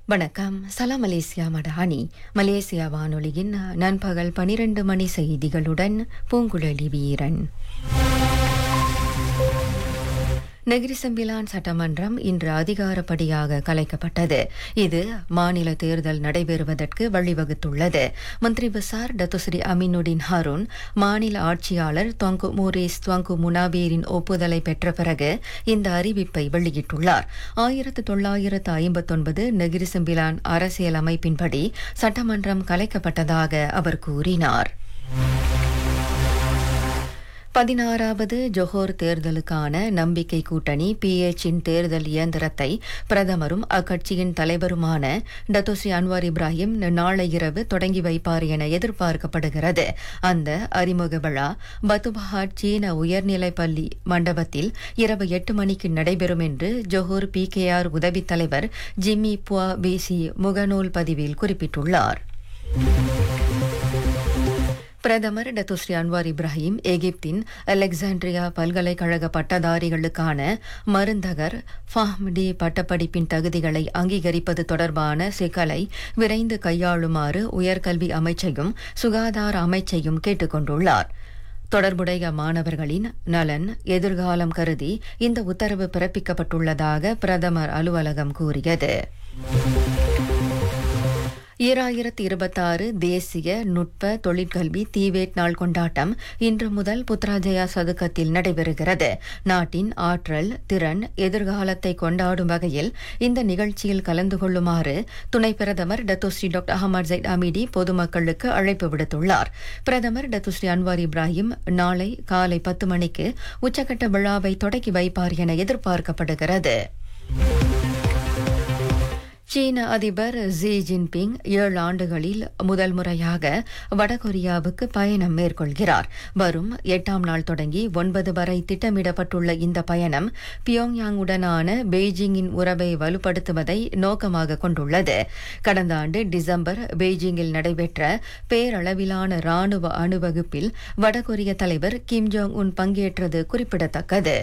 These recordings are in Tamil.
வணக்கம் சலாம் மலேசியா மடானி மலேசியா வானொலியின் நண்பகல் பனிரெண்டு மணி செய்திகளுடன் பூங்குழலி வீரன் நெகிரிசம்பிலான் சட்டமன்றம் இன்று அதிகாரப்படியாக கலைக்கப்பட்டது இது மாநில தேர்தல் நடைபெறுவதற்கு வழிவகுத்துள்ளது மந்திரி பசார் டத்துஸ்ரீ அமீனுடின் ஹருண் மாநில ஆட்சியாளர் தொங்கு மோரேஸ் தொங்கு முனாபீரின் ஒப்புதலை பெற்ற பிறகு இந்த அறிவிப்பை வெளியிட்டுள்ளார் ஆயிரத்து தொள்ளாயிரத்து ஐம்பத்தொன்பது நெகிரிசம்பிலான் அரசியல் அமைப்பின்படி சட்டமன்றம் கலைக்கப்பட்டதாக அவர் கூறினார் பதினாறாவது ஜொஹோர் தேர்தலுக்கான நம்பிக்கை கூட்டணி பிஎச்சின் தேர்தல் இயந்திரத்தை பிரதமரும் அக்கட்சியின் தலைவருமான டத்தோஸ்ரீ அன்வார் இப்ராஹிம் நாளை இரவு தொடங்கி வைப்பார் என எதிர்பார்க்கப்படுகிறது அந்த அறிமுக விழா பத்துபஹாட் சீன உயர்நிலைப் பள்ளி மண்டபத்தில் இரவு எட்டு மணிக்கு நடைபெறும் என்று ஜொஹோர் பிகேஆர் உதவித் தலைவர் ஜிம்மி புவா பிசி முகநூல் பதிவில் குறிப்பிட்டுள்ளார் பிரதமர் டத்துஸ்ரீ அன்வார் இப்ராஹிம் எகிப்தின் அலெக்சாண்ட்ரியா பல்கலைக்கழக பட்டதாரிகளுக்கான மருந்தகர் ஃபாஹ்ம்டி பட்டப்படிப்பின் தகுதிகளை அங்கீகரிப்பது தொடர்பான சிக்கலை விரைந்து கையாளுமாறு உயர்கல்வி அமைச்சையும் சுகாதார அமைச்சையும் கேட்டுக் கொண்டுள்ளார் தொடர்புடைய மாணவர்களின் நலன் எதிர்காலம் கருதி இந்த உத்தரவு பிறப்பிக்கப்பட்டுள்ளதாக பிரதமர் அலுவலகம் கூறியது ஈராயிரத்தி இருபத்தாறு தேசிய நுட்ப தொழிற்கல்வி தீவேட் நாள் கொண்டாட்டம் இன்று முதல் புத்ராஜயா சதுக்கத்தில் நடைபெறுகிறது நாட்டின் ஆற்றல் திறன் எதிர்காலத்தை கொண்டாடும் வகையில் இந்த நிகழ்ச்சியில் கலந்து கொள்ளுமாறு துணை பிரதமர் Datuk Seri doctor Ahmad Zahid Hamidi பொதுமக்களுக்கு அழைப்பு விடுத்துள்ளார் பிரதமர் டத்துஸ்ரீ அன்வார் இப்ராஹிம் நாளை காலை பத்து மணிக்கு உச்சக்கட்ட விழாவை தொடக்கி வைப்பார் என எதிர்பார்க்கப்படுகிறது சீன அதிபர் ஜி ஜின்பிங் ஏழு ஆண்டுகளில் முதல் முறையாக வடகொரியாவுக்கு பயணம் மேற்கொள்கிறார் வரும் எட்டாம் நாள் தொடங்கி ஒன்பது வரை திட்டமிடப்பட்டுள்ள இந்த பயணம் பியோங்யாங்குடனான பெய்ஜிங்கின் உறவை வலுப்படுத்துவதை நோக்கமாக கொண்டுள்ளது கடந்த ஆண்டு டிசம்பர் பெய்ஜிங்கில் நடைபெற்ற பேரளவிலான ராணுவ அணிவகுப்பில் வடகொரிய தலைவர் கிம் ஜோங் உன் பங்கேற்றது குறிப்பிடத்தக்கது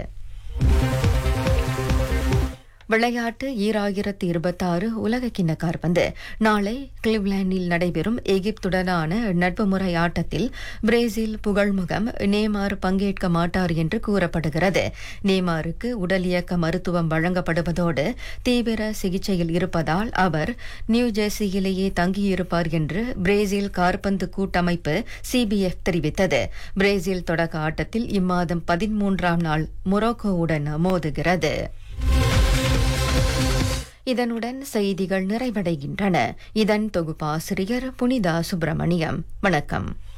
விளையாட்டு ஈராயிரத்தி இருபத்தாறு உலக கிண்ண காற்பந்து நாளை கிளிவ்லாண்டில் நடைபெறும் எகிப்துடனான நட்பு முறை ஆட்டத்தில் பிரேசில் புகழ்முகம் நேமார் பங்கேற்க மாட்டார் என்று கூறப்படுகிறது நேமாருக்கு உடல் இயக்க மருத்துவம் வழங்கப்படுவதோடு தீவிர சிகிச்சையில் இருப்பதால் அவர் நியூ ஜெர்சியிலேயே தங்கியிருப்பார் என்று பிரேசில் காற்பந்து கூட்டமைப்பு சிபிஎஃப் தெரிவித்தது பிரேசில் தொடக்க ஆட்டத்தில் இம்மாதம் பதிமூன்றாம் நாள் மொரோக்கோவுடன் மோதுகிறது இதனுடன் செய்திகள் நிறைவடைகின்றன இதன் தொகுப்பாசிரியர் புனிதா சுப்பிரமணியம் வணக்கம்